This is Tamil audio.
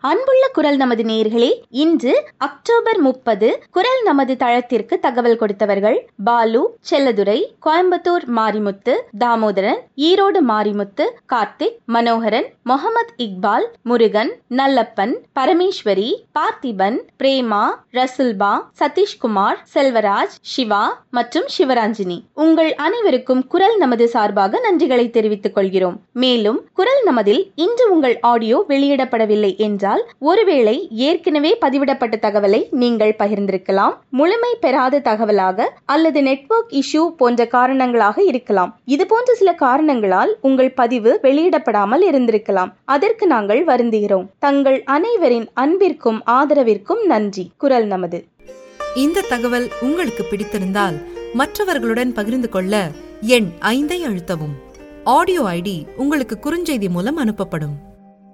அன்புள்ள குரல் நமது நேயர்களே இன்று அக்டோபர் முப்பது குரல் நமது தளத்திற்கு தகவல் கொடுத்தவர்கள் பாலு செல்லதுரை கோயம்புத்தூர் மாரிமுத்து தாமோதரன் ஈரோடு மாரிமுத்து கார்த்திக் மனோகரன் முகமது இக்பால் முருகன் நல்லப்பன் பரமேஸ்வரி பார்த்திபன் பிரேமா ரசுல்பா சதீஷ்குமார் செல்வராஜ் சிவா மற்றும் சிவராஞ்சினி உங்கள் அனைவருக்கும் குரல் நமது சார்பாக நன்றிகளை தெரிவித்துக் கொள்கிறோம் மேலும் குரல் நமதில் இன்று உங்கள் ஆடியோ வெளியிடப்படவில்லை என்றால் ஒருவேளை ஏற்கனவே பதிவிடப்பட்ட தகவலை நீங்கள் பகிர்ந்திருக்கலாம் முழுமை பெறாத தகவலாக அல்லது நெட்வொர்க் இஷ்யூ போன்ற காரணங்களாக இருக்கலாம் இது போன்ற சில காரணங்களால் உங்கள் பதிவு வெளியிடப்படாமல் இருந்திருக்கலாம் அதற்கு நாங்கள் வருந்துகிறோம் தங்கள் அனைவரின் அன்பிற்கும் ஆதரவிற்கும் நன்றி குரல் நமது இந்த தகவல் உங்களுக்கு பிடித்திருந்தால் மற்றவர்களுடன் பகிர்ந்து கொள்ள எண் ஐந்தை அழுத்தவும் ஆடியோ ஐடி உங்களுக்கு குறுஞ்செய்தி மூலம் அனுப்பப்படும்